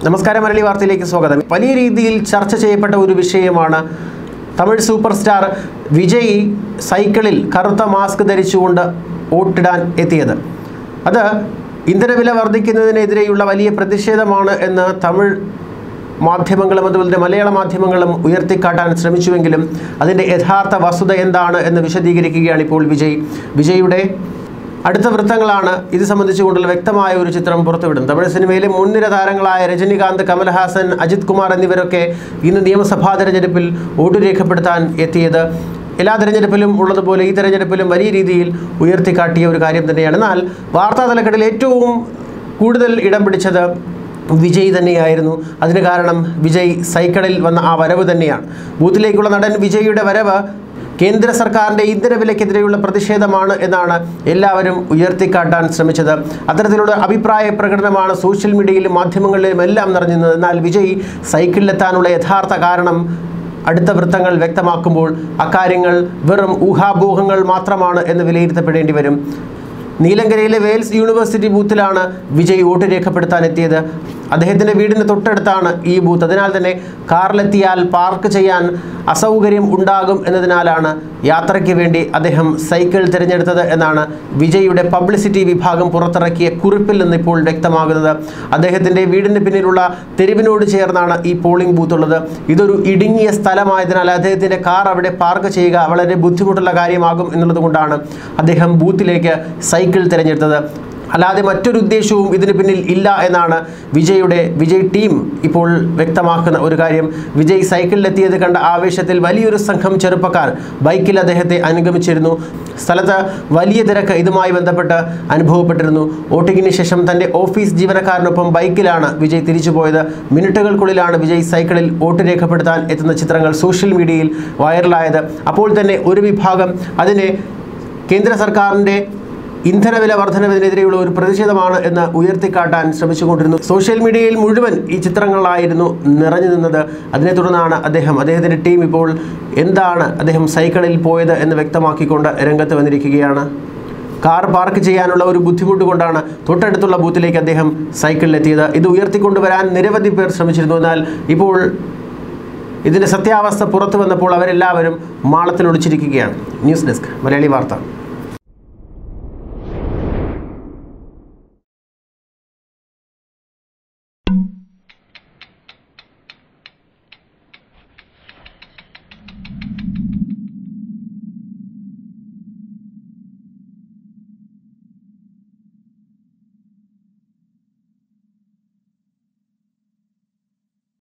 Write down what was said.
നമസ്കാരം മലയാളി വാർത്തയിലേക്ക് സ്വാഗതം വലിയ രീതിയിൽ ചർച്ച ചെയ്യപ്പെട്ട ഒരു വിഷയമാണ് തമിഴ് സൂപ്പർ സ്റ്റാർ വിജയ് സൈക്കിളിൽ കറുത്ത മാസ്ക് ധരിച്ചുകൊണ്ട് വോട്ടിടാൻ എത്തിയത് അത് ഇന്ധനവില വർദ്ധിക്കുന്നതിനെതിരെയുള്ള വലിയ പ്രതിഷേധമാണ് എന്ന് തമിഴ് മാധ്യമങ്ങളും അതുപോലെ തന്നെ മലയാള മാധ്യമങ്ങളും ഉയർത്തിക്കാട്ടാൻ ശ്രമിച്ചുവെങ്കിലും അതിൻ്റെ യഥാർത്ഥ വസ്തുത എന്താണ് എന്ന് വിശദീകരിക്കുകയാണ് ഇപ്പോൾ വിജയ് വിജയുടെ അടുത്ത വൃത്തങ്ങളാണ് ഇത് സംബന്ധിച്ചുകൊണ്ടുള്ള വ്യക്തമായ ഒരു ചിത്രം പുറത്തുവിടുന്നത് തമിഴ് സിനിമയിലെ മുൻനിര താരങ്ങളായ രജനികാന്ത് കമൽഹാസൻ അജിത് കുമാർ എന്നിവരൊക്കെ ഇന്ന് നിയമസഭാ തെരഞ്ഞെടുപ്പിൽ വോട്ട് രേഖപ്പെടുത്താൻ എത്തിയത് എല്ലാ തെരഞ്ഞെടുപ്പിലും ഉള്ളതുപോലെ ഈ തെരഞ്ഞെടുപ്പിലും വലിയ രീതിയിൽ ഉയർത്തിക്കാട്ടിയ ഒരു കാര്യം തന്നെയാണ് എന്നാൽ വാർത്താ തലക്കെട്ടിൽ ഏറ്റവും കൂടുതൽ ഇടം പിടിച്ചത് വിജയ് തന്നെയായിരുന്നു അതിന് കാരണം വിജയ് സൈക്കിളിൽ വന്ന ആ വരവ് തന്നെയാണ് ബൂത്തിലേക്കുള്ള നടൻ വിജയുടെ വരവ് കേന്ദ്ര സർക്കാരിൻ്റെ ഇന്ധനവിലക്കെതിരെയുള്ള പ്രതിഷേധമാണ് എന്നാണ് എല്ലാവരും ഉയർത്തിക്കാട്ടാൻ ശ്രമിച്ചത് അത്തരത്തിലുള്ള അഭിപ്രായ പ്രകടനമാണ് സോഷ്യൽ മീഡിയയിലും മാധ്യമങ്ങളിലും എല്ലാം നിറഞ്ഞിരുന്നത് എന്നാൽ വിജയ് സൈക്കിളിലെത്താനുള്ള യഥാർത്ഥ കാരണം അടുത്ത വൃത്തങ്ങൾ വ്യക്തമാക്കുമ്പോൾ അക്കാര്യങ്ങൾ വെറും ഊഹാപോഹങ്ങൾ മാത്രമാണ് എന്ന് വിലയിരുത്തപ്പെടേണ്ടി വരും നീലങ്കരയിലെ വെയിൽസ് യൂണിവേഴ്സിറ്റി ബൂത്തിലാണ് വിജയ് വോട്ട് രേഖപ്പെടുത്താൻ എത്തിയത് അദ്ദേഹത്തിൻ്റെ വീടിന് തൊട്ടടുത്താണ് ഈ ബൂത്ത് അതിനാൽ തന്നെ കാറിലെത്തിയാൽ പാർക്ക് ചെയ്യാൻ അസൗകര്യം ഉണ്ടാകും എന്നതിനാലാണ് യാത്രയ്ക്ക് വേണ്ടി അദ്ദേഹം സൈക്കിൾ തിരഞ്ഞെടുത്തത് എന്നാണ് വിജയുടെ പബ്ലിസിറ്റി വിഭാഗം പുറത്തിറക്കിയ കുറിപ്പിൽ നിന്ന് ഇപ്പോൾ വ്യക്തമാകുന്നത് അദ്ദേഹത്തിൻ്റെ വീടിന് പിന്നിലുള്ള തെരുവിനോട് ചേർന്നാണ് ഈ പോളിംഗ് ബൂത്ത് ഉള്ളത് ഇതൊരു ഇടുങ്ങിയ സ്ഥലമായതിനാൽ അദ്ദേഹത്തിൻ്റെ കാർ അവിടെ പാർക്ക് ചെയ്യുക വളരെ ബുദ്ധിമുട്ടുള്ള കാര്യമാകും എന്നുള്ളത് കൊണ്ടാണ് അദ്ദേഹം ബൂത്തിലേക്ക് സൈക്കിൾ തിരഞ്ഞെടുത്തത് അല്ലാതെ മറ്റൊരു ഉദ്ദേശവും ഇതിന് പിന്നിൽ ഇല്ല എന്നാണ് വിജയുടെ വിജയ് ടീം ഇപ്പോൾ വ്യക്തമാക്കുന്ന ഒരു കാര്യം വിജയ് സൈക്കിളിലെത്തിയത് കണ്ട ആവേശത്തിൽ വലിയൊരു സംഘം ചെറുപ്പക്കാർ ബൈക്കിൽ അദ്ദേഹത്തെ അനുഗമിച്ചിരുന്നു സ്ഥലത്ത് വലിയ തിരക്ക് ഇതുമായി ബന്ധപ്പെട്ട് അനുഭവപ്പെട്ടിരുന്നു വോട്ടിങ്ങിന് ശേഷം തൻ്റെ ഓഫീസ് ജീവനക്കാരനൊപ്പം ബൈക്കിലാണ് വിജയ് തിരിച്ചുപോയത് മിനിറ്റുകൾക്കുള്ളിലാണ് വിജയ് സൈക്കിളിൽ വോട്ട് രേഖപ്പെടുത്താൻ എത്തുന്ന ചിത്രങ്ങൾ സോഷ്യൽ മീഡിയയിൽ വൈറലായത് അപ്പോൾ തന്നെ ഒരു വിഭാഗം അതിനെ കേന്ദ്ര സർക്കാരിൻ്റെ ഇന്ധനവില വർധനവിനെതിരെയുള്ള ഒരു പ്രതിഷേധമാണ് എന്ന് ഉയർത്തിക്കാട്ടാൻ ശ്രമിച്ചുകൊണ്ടിരുന്നു സോഷ്യൽ മീഡിയയിൽ മുഴുവൻ ഈ ചിത്രങ്ങളായിരുന്നു നിറഞ്ഞു നിന്നത് അതിനെ തുടർന്നാണ് അദ്ദേഹം അദ്ദേഹത്തിൻ്റെ ടീം ഇപ്പോൾ എന്താണ് അദ്ദേഹം സൈക്കിളിൽ പോയത് എന്ന് വ്യക്തമാക്കിക്കൊണ്ട് രംഗത്ത് വന്നിരിക്കുകയാണ് കാർ പാർക്ക് ചെയ്യാനുള്ള ഒരു ബുദ്ധിമുട്ട് കൊണ്ടാണ് തൊട്ടടുത്തുള്ള ബൂത്തിലേക്ക് അദ്ദേഹം സൈക്കിളിലെത്തിയത് ഇത് ഉയർത്തിക്കൊണ്ടുവരാൻ നിരവധി പേർ ശ്രമിച്ചിരുന്നു എന്നാൽ ഇപ്പോൾ ഇതിൻ്റെ സത്യാവസ്ഥ പുറത്തു വന്നപ്പോൾ അവരെല്ലാവരും മാളത്തിൽ ഒളിച്ചിരിക്കുകയാണ് ന്യൂസ് ഡെസ്ക് മലയാളി വാർത്ത